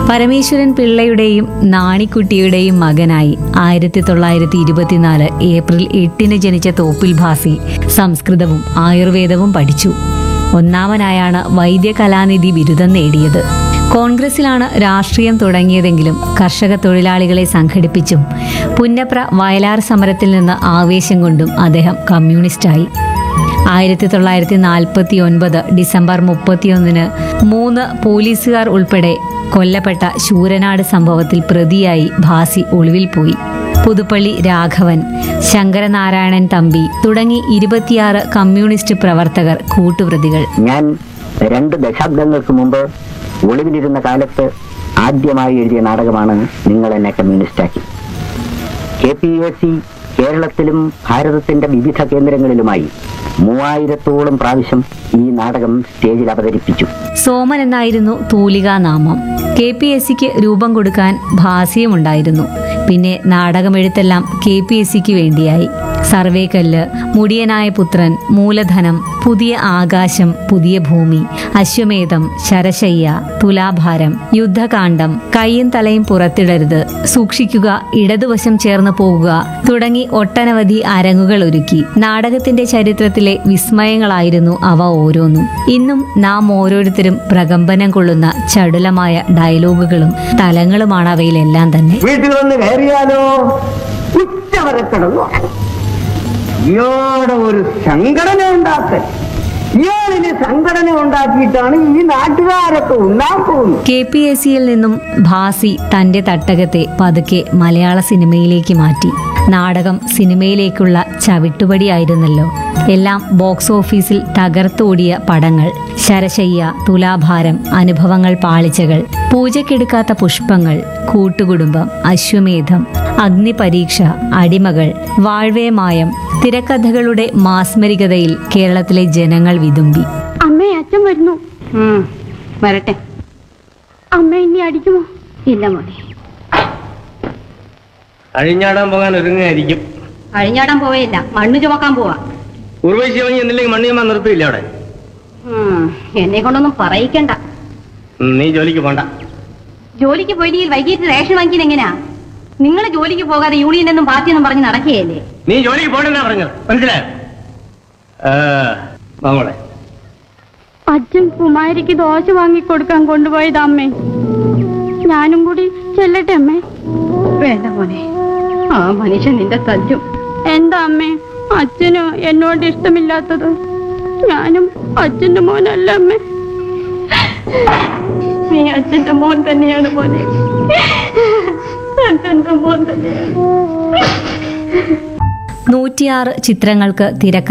പരമേശ്വരൻ പിള്ളയുടെയും നാണിക്കുട്ടിയുടെയും മകനായി ആയിരത്തി തൊള്ളായിരത്തി ഇരുപത്തിനാല് ഏപ്രിൽ എട്ടിന് ജനിച്ച തോപ്പിൽ ഭാസി സംസ്കൃതവും ആയുർവേദവും പഠിച്ചു ഒന്നാമനായാണ് വൈദ്യകലാനിധി ബിരുദം നേടിയത് കോൺഗ്രസിലാണ് രാഷ്ട്രീയം തുടങ്ങിയതെങ്കിലും കർഷക തൊഴിലാളികളെ സംഘടിപ്പിച്ചും പുന്നപ്ര വയലാർ സമരത്തിൽ നിന്ന് ആവേശം കൊണ്ടും അദ്ദേഹം കമ്മ്യൂണിസ്റ്റായി ആയിരത്തി തൊള്ളായിരത്തി നാൽപ്പത്തി ഒൻപത് ഡിസംബർ മുപ്പത്തിയൊന്നിന് മൂന്ന് പോലീസുകാർ ഉൾപ്പെടെ കൊല്ലപ്പെട്ട ശൂരനാട് സംഭവത്തിൽ പ്രതിയായി ഭാസി ഒളിവിൽ പോയി പുതുപ്പള്ളി രാഘവൻ ശങ്കരനാരായണൻ തമ്പി തുടങ്ങി ഇരുപത്തിയാറ് കമ്മ്യൂണിസ്റ്റ് പ്രവർത്തകർ കൂട്ടുപ്രതികൾ ഞാൻ രണ്ട് ദശാബ്ദങ്ങൾക്ക് മുമ്പ് ഒളിവിലിരുന്ന കാലത്ത് ആദ്യമായി എഴുതിയ നാടകമാണ് നിങ്ങൾ എന്നെ കമ്മ്യൂണിസ്റ്റാക്കി കെ പി എ സി കേരളത്തിലും ഭാരതത്തിന്റെ വിവിധ കേന്ദ്രങ്ങളിലുമായി മൂവായിരത്തോളം പ്രാവശ്യം ഈ നാടകം സ്റ്റേജിൽ അവതരിപ്പിച്ചു സോമൻ എന്നായിരുന്നു തൂലികാനാമം കെ പി എസ് സിക്ക് രൂപം കൊടുക്കാൻ ഭാസ്യമുണ്ടായിരുന്നു പിന്നെ നാടകമെഴുത്തെല്ലാം കെ പി എസ് സിക്ക് വേണ്ടിയായി സർവേക്കല്ല് മുടിയനായ പുത്രൻ മൂലധനം പുതിയ ആകാശം പുതിയ ഭൂമി അശ്വമേധം ശരശയ്യ തുലാഭാരം യുദ്ധകാന്ഡം കൈയും തലയും പുറത്തിടരുത് സൂക്ഷിക്കുക ഇടതുവശം ചേർന്ന് പോകുക തുടങ്ങി ഒട്ടനവധി അരങ്ങുകൾ ഒരുക്കി നാടകത്തിന്റെ ചരിത്രത്തിലെ വിസ്മയങ്ങളായിരുന്നു അവ ഓരോന്നും ഇന്നും നാം ഓരോരുത്തരും പ്രകമ്പനം കൊള്ളുന്ന ചടുലമായ ഡയലോഗുകളും തലങ്ങളുമാണ് അവയിലെല്ലാം തന്നെ വീട്ടിൽ വന്ന് കയറിയാലോ ഉച്ചവരെ കിടന്നു ഇയാളുടെ ഒരു സംഘടന ഉണ്ടാക്കൽ ഇയാളിന് സംഘടന ഉണ്ടാക്കിയിട്ടാണ് ഈ നാട്ടുകാരൊക്കെ ഉണ്ടാൻ പോകുന്നത് കെ പി എസ് സിയിൽ നിന്നും ഭാസി തന്റെ തട്ടകത്തെ പതുക്കെ മലയാള സിനിമയിലേക്ക് മാറ്റി നാടകം സിനിമയിലേക്കുള്ള ചവിട്ടുപടിയായിരുന്നല്ലോ എല്ലാം ബോക്സ് ഓഫീസിൽ തകർത്തോടിയ പടങ്ങൾ ശരശയ്യ തുലാഭാരം അനുഭവങ്ങൾ പാളിച്ചകൾ പൂജക്കെടുക്കാത്ത പുഷ്പങ്ങൾ കൂട്ടുകുടുംബം അശ്വമേധം അഗ്നിപരീക്ഷ അടിമകൾ വാഴ്വേമായം തിരക്കഥകളുടെ മാസ്മരികതയിൽ കേരളത്തിലെ ജനങ്ങൾ വിതുമ്പി അമ്മേ അച്ഛൻ വരുന്നു വരട്ടെ അമ്മ ഇനി അടിക്കുമോ ഇല്ല മോനെ അഴിഞ്ഞാടാൻ പോകാൻ ഒരുങ്ങായിരിക്കും അഴിഞ്ഞാടാൻ പോവേയില്ല മണ്ണ് ചുമക്കാൻ പോവാ ഉർവശി വാങ്ങി എന്നില്ലെങ്കിൽ മണ്ണിയമ്മ നിർത്തിയില്ല അവിടെ ഉം, എന്നെ കൊണ്ടൊന്നും പറയിക്കണ്ട ഉം, നീ ജോലിക്ക് പോണ്ട ജോലിക്ക് പോയില്ലെങ്കിൽ വൈകിട്ട് റേഷൻ വാങ്ങിക്കുന്നത് എങ്ങനെയാ നിങ്ങൾ ജോലിക്ക് പോകാതെ യൂണിയൻ എന്നും പാർട്ടിയെന്നും പറഞ്ഞ് നടക്കുകയല്ലേ നീ ജോലിക്ക് പോകണ്ടെന്നാ പറഞ്ഞത് മനസ്സിലായോ ആ, വാ മോളെ അച്ഛൻ കുമാരിക്ക് ദോശ വാങ്ങിക്കൊടുക്കാൻ കൊണ്ടുപോയത് അമ്മേ ഞാനും കൂടി ചെല്ലട്ടെ അമ്മേ വേണ്ട മോനെ ആ മനുഷ്യൻ നിന്റെ തല്ലും എന്താ അമ്മേ അച്ഛന് എന്നോട് ഇഷ്ടമില്ലാത്തത് ഞാനും അച്ഛന്റെ മോനല്ല അമ്മേ നീ അച്ഛന്റെ മോൻ തന്നെയാണ് മോനെ അച്ഛന്റെ മോൻ തന്നെയാണ് നൂറ്റിയാറ് ചിത്രങ്ങൾക്ക് തിരക്ക